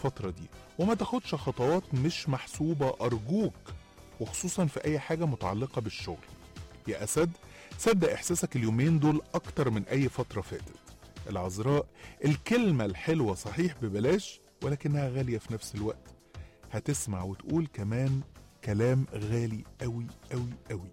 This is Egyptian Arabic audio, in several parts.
الفترة دي وما تاخدش خطوات مش محسوبة أرجوك وخصوصا في أي حاجة متعلقة بالشغل يا أسد صدق إحساسك اليومين دول أكتر من أي فترة فاتت العذراء الكلمة الحلوة صحيح ببلاش ولكنها غالية في نفس الوقت هتسمع وتقول كمان كلام غالي أوي أوي أوي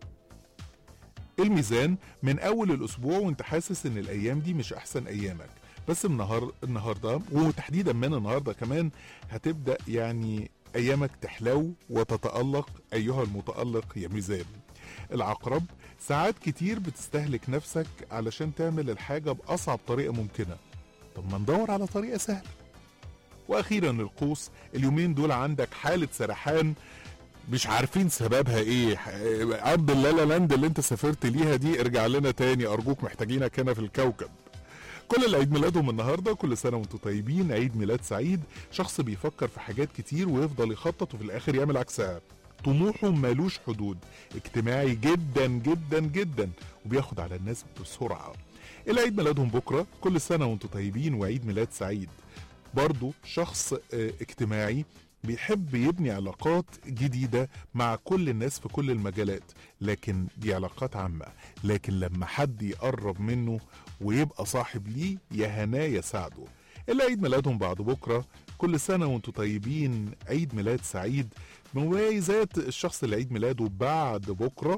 الميزان من أول الأسبوع وانت حاسس إن الأيام دي مش أحسن أيامك بس النهار النهارده وتحديدا من النهارده كمان هتبدا يعني ايامك تحلو وتتالق ايها المتالق يا ميزان العقرب ساعات كتير بتستهلك نفسك علشان تعمل الحاجه باصعب طريقه ممكنه طب ما ندور على طريقه سهله واخيرا القوس اليومين دول عندك حاله سرحان مش عارفين سببها ايه عبد اللالا لاند اللي انت سافرت ليها دي ارجع لنا تاني ارجوك محتاجينك هنا في الكوكب كل اللي عيد ميلادهم النهارده كل سنه وانتم طيبين عيد ميلاد سعيد شخص بيفكر في حاجات كتير ويفضل يخطط وفي الاخر يعمل عكسها طموحه مالوش حدود اجتماعي جدا جدا جدا وبياخد على الناس بسرعه اللي عيد ميلادهم بكره كل سنه وانتم طيبين وعيد ميلاد سعيد برضه شخص اه اجتماعي بيحب يبني علاقات جديدة مع كل الناس في كل المجالات لكن دي علاقات عامة لكن لما حد يقرب منه ويبقى صاحب ليه يا هناه يساعده اللي عيد ميلادهم بعد بكرة كل سنة وانتم طيبين عيد ميلاد سعيد مميزات الشخص اللي عيد ميلاده بعد بكرة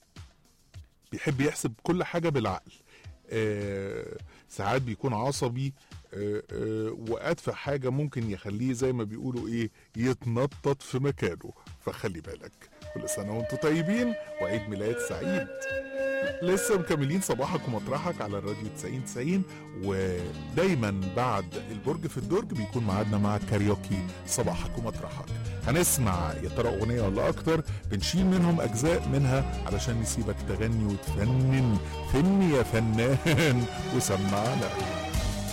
بيحب يحسب كل حاجة بالعقل آه ساعات بيكون عصبي آه آه وأدفع حاجة ممكن يخليه زي ما بيقولوا إيه يتنطط في مكانه فخلي بالك كل سنة وانتم طيبين وعيد ميلاد سعيد لسه مكملين صباحك ومطرحك على الراديو 90 90 ودايما بعد البرج في الدرج بيكون ميعادنا مع كاريوكي صباحك ومطرحك هنسمع يا ترى اغنيه ولا اكتر بنشيل منهم اجزاء منها علشان نسيبك تغني وتفنن فن يا فنان وسمعنا